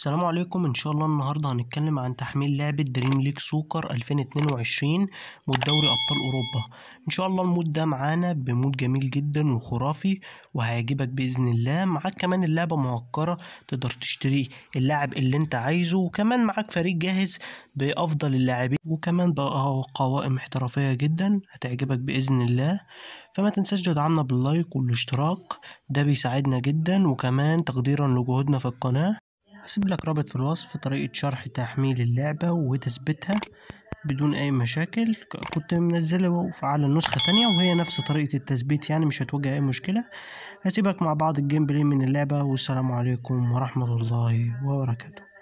السلام عليكم ان شاء الله النهارده هنتكلم عن تحميل لعبة دريم ليج سوكر 2022 مود دوري ابطال اوروبا ان شاء الله المود ده معانا بمود جميل جدا وخرافي وهيعجبك باذن الله معاك كمان اللعبة مهكرة تقدر تشتري اللاعب اللي انت عايزه وكمان معاك فريق جاهز بافضل اللاعبين وكمان بقى قوائم احترافية جدا هتعجبك باذن الله فما تنساش تدعمنا باللايك والاشتراك ده بيساعدنا جدا وكمان تقديرا لجهودنا في القناة هسيب لك رابط في الوصف طريقة شرح تحميل اللعبة وتثبيتها بدون أي مشاكل كنت منزله على النسخة تانية وهي نفس طريقة التثبيت يعني مش هتواجه أي مشكلة هسيبك مع بعض الجيم بلاي من اللعبة والسلام عليكم ورحمة الله وبركاته